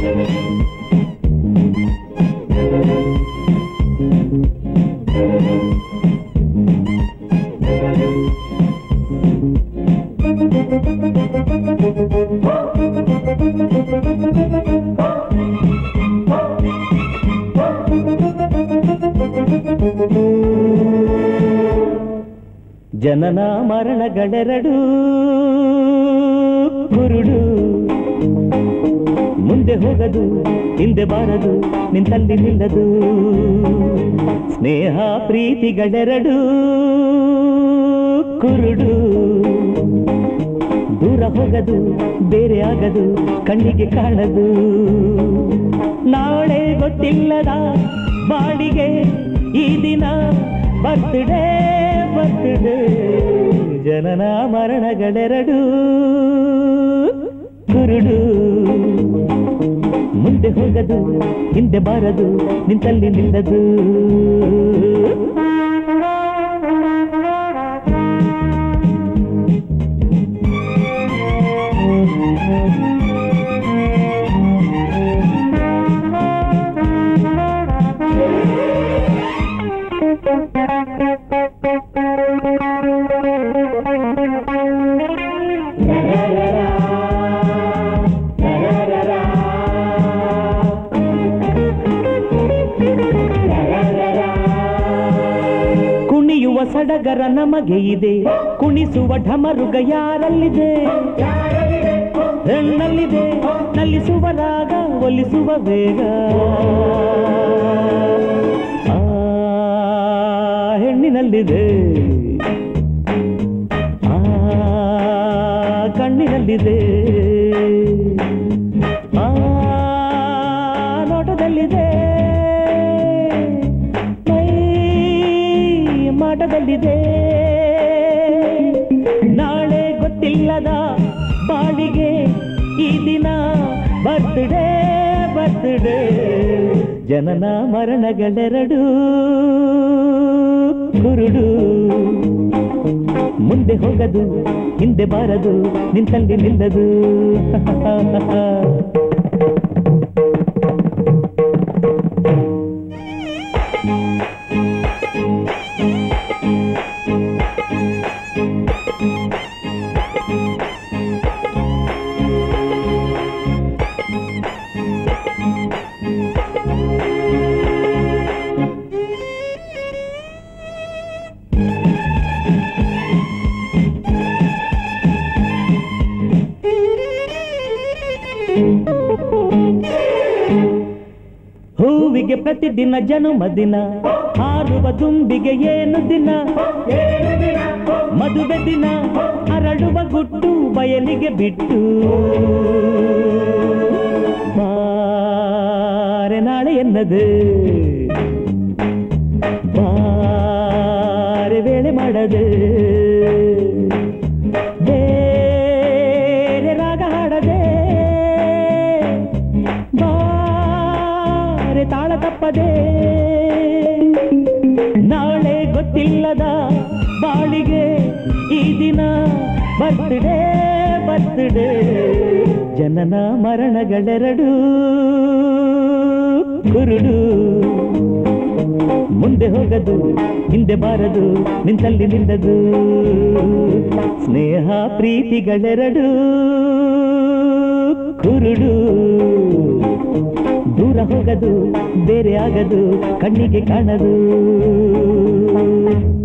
ಜನನ ಮರಣಗಳೆರಡು ಕುರುಡು ಮುಂದೆ ಹೋಗದು ಹಿಂದೆ ಬಾರದು ನಿಂತಲ್ಲಿ ನಿಲ್ಲದು ಸ್ನೇಹ ಪ್ರೀತಿಗಳೆರಡು ಕುರುಡು ದೂರ ಹೋಗದು ಬೇರೆ ಆಗದು ಕಣ್ಣಿಗೆ ಕಾಣದು ನಾಳೆ ಗೊತ್ತಿಲ್ಲದ ಬಾಡಿಗೆ ಈ ದಿನ ಬರ್ತ್ಡೇ ಬರ್ತ್ಡೇ ಜನನ ಮರಣಗಳೆರಡು ಕುರುಡು ಮುಂದೆ ಹೋಗದು ಹಿಂದೆ ಬಾರದು ನಿಂತಲ್ಲಿ ನಿಲ್ಲದು ಕುಣಿಯುವ ಸಡಗರ ನಮಗೆ ಇದೆ ಕುಣಿಸುವ ಢಮರುಗ ಯಾರಲ್ಲಿದೆ ಹೆಣ್ಣಲ್ಲಿದೆ ನಲ್ಲಿಸುವ ರಾಗ ಒಲಿಸುವ ವೇಗ ಆ ಹೆಣ್ಣಿನಲ್ಲಿದೆ ಆ ಕಣ್ಣಿನಲ್ಲಿದೆ ಆ ನೋಟದಲ್ಲಿದೆ ಮೈ ಮಾಟದಲ್ಲಿದೆ ನಾಳೆ ಗೊತ್ತಿಲ್ಲದ ಬಾಳಿಗೆ ಈ ದಿನ ಬರ್ತ್ಡೇ ಬರ್ತ್ಡೇ ಜನನ ಮರಣಗಳೆರಡು ಕುರುಡು ಮುಂದೆ ಹೋಗದು ಹಿಂದೆ ಬಾರದು ನಿಂತಲ್ಲಿ ನಿಲ್ಲದು ಹೂವಿಗೆ ಪ್ರತಿದಿನ ಜನುಮದಿನ ಹಾರುವ ದುಂಬಿಗೆ ಏನು ದಿನ ಮದುವೆ ದಿನ ಅರಳುವ ಗುಟ್ಟು ಬಯಲಿಗೆ ಬಿಟ್ಟು ಬಾರೆ ನಾಳೆ ಎನ್ನದು ಬಾರೆ ವೇಳೆ ಮಾಡದೆ ಬೇರೆ ರಾಗ ಹಾಡದೆ ಬಾರೆ ತಾಳ ತಪ್ಪದೆ ನಾಳೆ ಗೊತ್ತಿಲ್ಲದ ಬಾಳಿಗೆ ಈ ದಿನ ಬರ್ತ್ಡೇ ಬರ್ತ್ಡೇ ಜನನ ಮರಣಗಳೆರಡು ಕುರುಡು ಮುಂದೆ ಹೋಗದು ಹಿಂದೆ ಬಾರದು ನಿಂತಲ್ಲಿ ನಿಲ್ಲದು ಸ್ನೇಹ ಪ್ರೀತಿಗಳೆರಡು ಕುರುಡು ದೂರ ಹೋಗದು ಬೇರೆ ಆಗದು ಕಣ್ಣಿಗೆ ಕಾಣದು